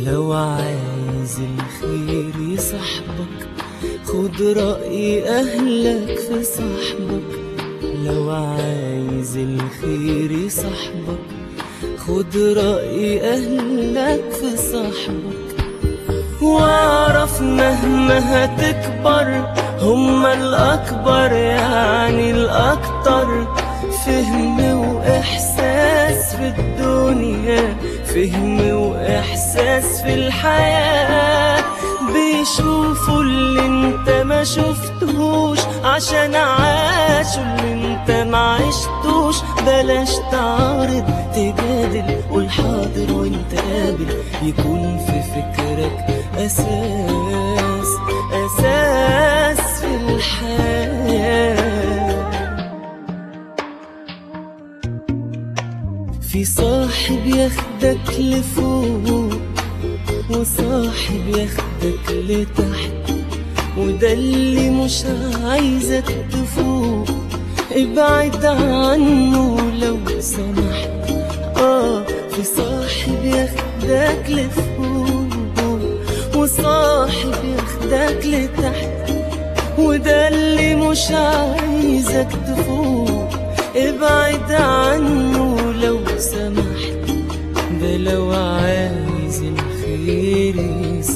لو عايز الخير يصاحبك خد رأي أهلك في صاحبك لو عايز الخير يصاحبك خد رأي أهلك في صاحبك واعرف مهما هتكبر هما الأكبر يعني الأكتر فهم وإحساس في الدنيا فهم وإحساس في الحياة بيشوفوا اللي انت ما شفتهوش عشان عاشوا اللي انت ما عشتوش بلاش تعارض تجادل قول حاضر وانت قابل يكون في فكرك أساس أساس في الحياة في صاحب ياخدك لفوق وصاحب ياخدك لتحت وده اللي مش عايزك تفوق ابعد عنه لو سمحت اه في صاحب ياخدك لفوق وصاحب ياخدك لتحت وده اللي مش عايزك تفوق ابعد عنه لو سمحت ده لو عايز الخير يسمح